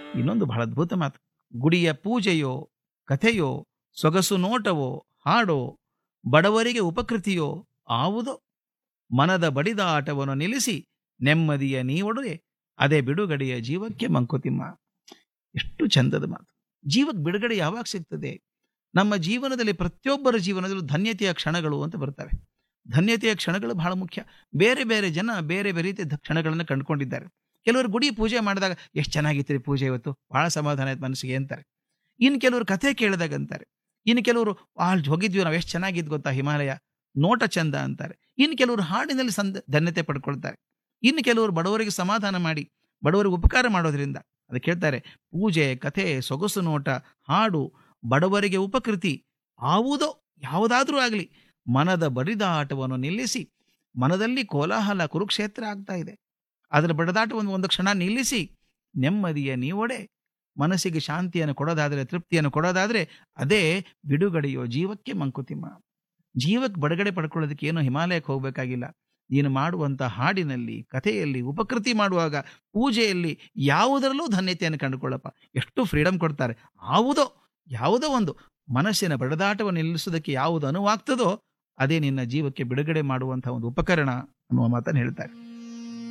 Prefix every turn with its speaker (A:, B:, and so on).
A: ಇನ್ನೊಂದು ಬಹಳ ಅದ್ಭುತ ಮಾತು ಗುಡಿಯ ಪೂಜೆಯೋ ಕಥೆಯೋ ಸೊಗಸು ನೋಟವೋ ಹಾಡೋ ಬಡವರಿಗೆ ಉಪಕೃತಿಯೋ ಆವುದೋ ಮನದ ಬಡಿದಾಟವನ್ನು ನಿಲ್ಲಿಸಿ ನೆಮ್ಮದಿಯ ನೀವೊಡನೆ ಅದೇ ಬಿಡುಗಡೆಯ ಜೀವಕ್ಕೆ ಮಂಕುತಿಮ್ಮ ಎಷ್ಟು ಚಂದದ ಮಾತು ಜೀವಕ್ಕೆ ಬಿಡುಗಡೆ ಯಾವಾಗ ಸಿಗ್ತದೆ ನಮ್ಮ ಜೀವನದಲ್ಲಿ ಪ್ರತಿಯೊಬ್ಬರ ಜೀವನದಲ್ಲೂ ಧನ್ಯತೆಯ ಕ್ಷಣಗಳು ಅಂತ ಬರ್ತವೆ ಧನ್ಯತೆಯ ಕ್ಷಣಗಳು ಬಹಳ ಮುಖ್ಯ ಬೇರೆ ಬೇರೆ ಜನ ಬೇರೆ ಬೇರೆ ರೀತಿಯ ಧ- ಕ್ಷಣಗಳನ್ನು ಕಂಡುಕೊಂಡಿದ್ದಾರೆ ಕೆಲವರು ಗುಡಿ ಪೂಜೆ ಮಾಡಿದಾಗ ಎಷ್ಟು ಚೆನ್ನಾಗಿತ್ತು ರೀ ಪೂಜೆ ಇವತ್ತು ಬಹಳ ಸಮಾಧಾನ ಆಯ್ತು ಮನಸ್ಸಿಗೆ ಅಂತಾರೆ ಇನ್ನು ಕೆಲವರು ಕಥೆ ಕೇಳಿದಾಗ ಅಂತಾರೆ ಇನ್ನು ಕೆಲವರು ಅಲ್ಲಿ ಹೋಗಿದ್ವಿ ನಾವು ಎಷ್ಟು ಚೆನ್ನಾಗಿದ್ದು ಗೊತ್ತಾ ಹಿಮಾಲಯ ನೋಟ ಚಂದ ಅಂತಾರೆ ಇನ್ನು ಕೆಲವರು ಹಾಡಿನಲ್ಲಿ ಸಂದ ಧನ್ಯತೆ ಪಡ್ಕೊಳ್ತಾರೆ ಇನ್ನು ಕೆಲವರು ಬಡವರಿಗೆ ಸಮಾಧಾನ ಮಾಡಿ ಬಡವರಿಗೆ ಉಪಕಾರ ಮಾಡೋದ್ರಿಂದ ಅದಕ್ಕೆ ಹೇಳ್ತಾರೆ ಪೂಜೆ ಕಥೆ ಸೊಗಸು ನೋಟ ಹಾಡು ಬಡವರಿಗೆ ಉಪಕೃತಿ ಆವುದೋ ಯಾವುದಾದ್ರೂ ಆಗಲಿ ಮನದ ಬಡಿದಾಟವನ್ನು ನಿಲ್ಲಿಸಿ ಮನದಲ್ಲಿ ಕೋಲಾಹಲ ಕುರುಕ್ಷೇತ್ರ ಆಗ್ತಾ ಇದೆ ಅದರ ಬಡಿದಾಟವನ್ನು ಒಂದು ಕ್ಷಣ ನಿಲ್ಲಿಸಿ ನೆಮ್ಮದಿಯ ನೀವೊಡೆ ಮನಸ್ಸಿಗೆ ಶಾಂತಿಯನ್ನು ಕೊಡೋದಾದರೆ ತೃಪ್ತಿಯನ್ನು ಕೊಡೋದಾದರೆ ಅದೇ ಬಿಡುಗಡೆಯೋ ಜೀವಕ್ಕೆ ಮಂಕುತಿಮ್ಮ ಜೀವಕ್ಕೆ ಬಡಗಡೆ ಪಡ್ಕೊಳ್ಳೋದಕ್ಕೆ ಏನು ಹಿಮಾಲಯಕ್ಕೆ ಹೋಗಬೇಕಾಗಿಲ್ಲ ನೀನು ಮಾಡುವಂಥ ಹಾಡಿನಲ್ಲಿ ಕಥೆಯಲ್ಲಿ ಉಪಕೃತಿ ಮಾಡುವಾಗ ಪೂಜೆಯಲ್ಲಿ ಯಾವುದರಲ್ಲೂ ಧನ್ಯತೆಯನ್ನು ಕಂಡುಕೊಳ್ಳಪ್ಪ ಎಷ್ಟು ಫ್ರೀಡಮ್ ಕೊಡ್ತಾರೆ ಯಾವುದೋ ಯಾವುದೋ ಒಂದು ಮನಸ್ಸಿನ ಬಡದಾಟವನ್ನು ನಿಲ್ಲಿಸೋದಕ್ಕೆ ಯಾವುದು ಅನುವಾಗ್ತದೋ ಅದೇ ನಿನ್ನ ಜೀವಕ್ಕೆ ಬಿಡುಗಡೆ ಮಾಡುವಂತಹ ಒಂದು ಉಪಕರಣ ಅನ್ನುವ ಮಾತನ್ನು ಹೇಳ್ತಾರೆ